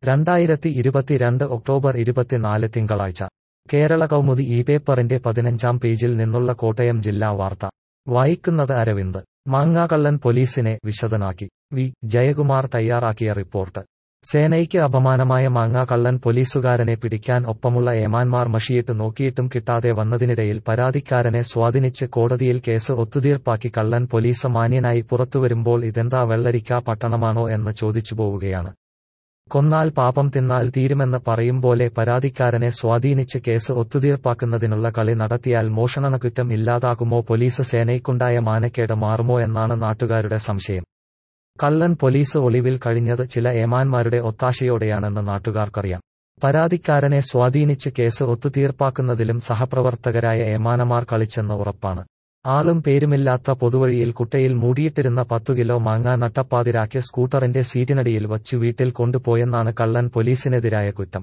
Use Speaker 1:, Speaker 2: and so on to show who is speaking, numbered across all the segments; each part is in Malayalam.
Speaker 1: രണ്ടായിരത്തി ഇരുപത്തിരണ്ട് ഒക്ടോബർ ഇരുപത്തിനാല് തിങ്കളാഴ്ച കേരള കൗമുദി ഈ പേപ്പറിന്റെ പതിനഞ്ചാം പേജിൽ നിന്നുള്ള കോട്ടയം ജില്ലാ വാർത്ത വായിക്കുന്നത് അരവിന്ദ് മാങ്ങാകള്ളൻ പോലീസിനെ വിശദനാക്കി വി ജയകുമാർ തയ്യാറാക്കിയ റിപ്പോർട്ട് സേനയ്ക്ക് അപമാനമായ മാങ്ങാകള്ളൻ പോലീസുകാരനെ പിടിക്കാൻ ഒപ്പമുള്ള ഏമാന്മാർ മഷിയിട്ട് നോക്കിയിട്ടും കിട്ടാതെ വന്നതിനിടയിൽ പരാതിക്കാരനെ സ്വാധീനിച്ച് കോടതിയിൽ കേസ് ഒത്തുതീർപ്പാക്കി കള്ളൻ പോലീസ് മാന്യനായി പുറത്തുവരുമ്പോൾ ഇതെന്താ വെള്ളരിക്ക പട്ടണമാണോ എന്ന് ചോദിച്ചു പോവുകയാണ് കൊന്നാൽ പാപം തിന്നാൽ തീരുമെന്ന് പറയും പോലെ പരാതിക്കാരനെ സ്വാധീനിച്ച് കേസ് ഒത്തുതീർപ്പാക്കുന്നതിനുള്ള കളി നടത്തിയാൽ മോഷണക്കുറ്റം ഇല്ലാതാകുമോ പോലീസ് സേനയ്ക്കുണ്ടായ മാനക്കേട് മാറുമോ എന്നാണ് നാട്ടുകാരുടെ സംശയം കള്ളൻ പോലീസ് ഒളിവിൽ കഴിഞ്ഞത് ചില ഏമാന്മാരുടെ ഒത്താശയോടെയാണെന്ന് നാട്ടുകാർക്കറിയാം പരാതിക്കാരനെ സ്വാധീനിച്ച് കേസ് ഒത്തുതീർപ്പാക്കുന്നതിലും സഹപ്രവർത്തകരായ ഏമാനമാർ കളിച്ചെന്ന് ഉറപ്പാണ് ആളും പേരുമില്ലാത്ത പൊതുവഴിയിൽ കുട്ടയിൽ മൂടിയിട്ടിരുന്ന പത്തു കിലോ മാങ്ങ നട്ടപ്പാതിരാക്കിയ സ്കൂട്ടറിന്റെ സീറ്റിനടിയിൽ വച്ചു വീട്ടിൽ കൊണ്ടുപോയെന്നാണ് കള്ളൻ പോലീസിനെതിരായ കുറ്റം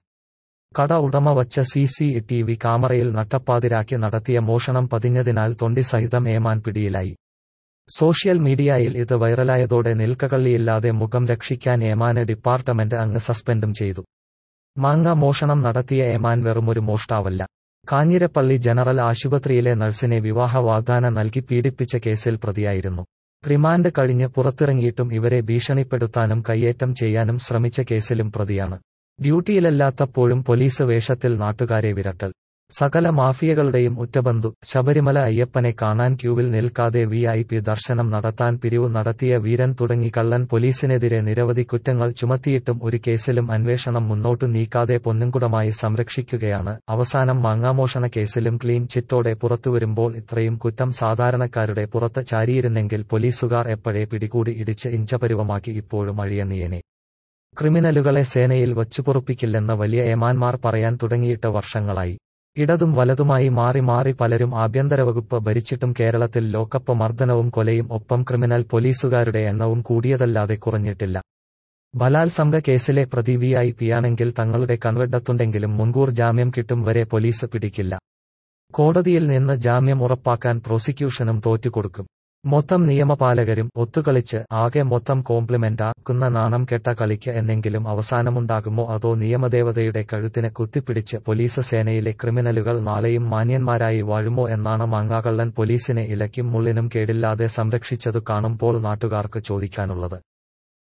Speaker 1: കട ഉടമ വച്ച സി സി ടി വി ക്യാമറയിൽ നട്ടപ്പാതിരാക്കി നടത്തിയ മോഷണം പതിഞ്ഞതിനാൽ തൊണ്ടി സഹിതം ഏമാൻ പിടിയിലായി സോഷ്യൽ മീഡിയയിൽ ഇത് വൈറലായതോടെ നിൽക്കകള്ളിയില്ലാതെ മുഖം രക്ഷിക്കാൻ ഏമാന് ഡിപ്പാർട്ട്മെന്റ് അങ്ങ് സസ്പെൻഡും ചെയ്തു മാങ്ങ മോഷണം നടത്തിയ ഏമാൻ വെറുമൊരു മോഷ്ടാവല്ല കാഞ്ഞിരപ്പള്ളി ജനറൽ ആശുപത്രിയിലെ നഴ്സിനെ വിവാഹ വാഗ്ദാനം നൽകി പീഡിപ്പിച്ച കേസിൽ പ്രതിയായിരുന്നു റിമാൻഡ് കഴിഞ്ഞ് പുറത്തിറങ്ങിയിട്ടും ഇവരെ ഭീഷണിപ്പെടുത്താനും കയ്യേറ്റം ചെയ്യാനും ശ്രമിച്ച കേസിലും പ്രതിയാണ് ഡ്യൂട്ടിയിലല്ലാത്തപ്പോഴും പോലീസ് വേഷത്തിൽ നാട്ടുകാരെ വിരട്ടൽ സകല മാഫിയകളുടെയും ഉറ്റബന്ധു ശബരിമല അയ്യപ്പനെ കാണാൻ ക്യൂവിൽ നിൽക്കാതെ വി ഐ പി ദർശനം നടത്താൻ പിരിവ് നടത്തിയ വീരൻ തുടങ്ങി കള്ളൻ പോലീസിനെതിരെ നിരവധി കുറ്റങ്ങൾ ചുമത്തിയിട്ടും ഒരു കേസിലും അന്വേഷണം മുന്നോട്ടു നീക്കാതെ പൊന്നുംകുടമായി സംരക്ഷിക്കുകയാണ് അവസാനം മാങ്ങാമോഷണ കേസിലും ക്ലീൻ ചിറ്റോടെ പുറത്തുവരുമ്പോൾ ഇത്രയും കുറ്റം സാധാരണക്കാരുടെ പുറത്ത് ചാരിയിരുന്നെങ്കിൽ പോലീസുകാർ എപ്പോഴേ പിടികൂടി ഇടിച്ച് ഇഞ്ചപരുവമാക്കി ഇപ്പോഴും അഴിയണിയനെ ക്രിമിനലുകളെ സേനയിൽ വച്ചുപൊറുപ്പിക്കില്ലെന്ന് വലിയ ഏമാന്മാർ പറയാൻ തുടങ്ങിയിട്ട് വർഷങ്ങളായി ഇടതും വലതുമായി മാറി മാറി പലരും ആഭ്യന്തരവകുപ്പ് ഭരിച്ചിട്ടും കേരളത്തിൽ ലോക്കപ്പ് മർദ്ദനവും കൊലയും ഒപ്പം ക്രിമിനൽ പോലീസുകാരുടെ എണ്ണവും കൂടിയതല്ലാതെ കുറഞ്ഞിട്ടില്ല ബലാത്സംഗ കേസിലെ പ്രതി വി ഐ പിയാണെങ്കിൽ തങ്ങളുടെ കൺവെഡത്തുണ്ടെങ്കിലും മുൻകൂർ ജാമ്യം കിട്ടും വരെ പോലീസ് പിടിക്കില്ല കോടതിയിൽ നിന്ന് ജാമ്യം ഉറപ്പാക്കാൻ പ്രോസിക്യൂഷനും തോറ്റുകൊടുക്കും മൊത്തം നിയമപാലകരും ഒത്തുകളിച്ച് ആകെ മൊത്തം കോംപ്ലിമെന്റ് ആക്കുന്ന നാണം കെട്ട കളിക്ക് എന്നെങ്കിലും അവസാനമുണ്ടാകുമോ അതോ നിയമദേവതയുടെ കഴുത്തിന് കുത്തിപ്പിടിച്ച് പോലീസ് സേനയിലെ ക്രിമിനലുകൾ നാളെയും മാന്യന്മാരായി വാഴുമോ എന്നാണ് മാങ്ങാകള്ളൻ പോലീസിനെ ഇലയ്ക്കും മുള്ളിനും കേടില്ലാതെ സംരക്ഷിച്ചതു കാണുമ്പോൾ നാട്ടുകാർക്ക് ചോദിക്കാനുള്ളത്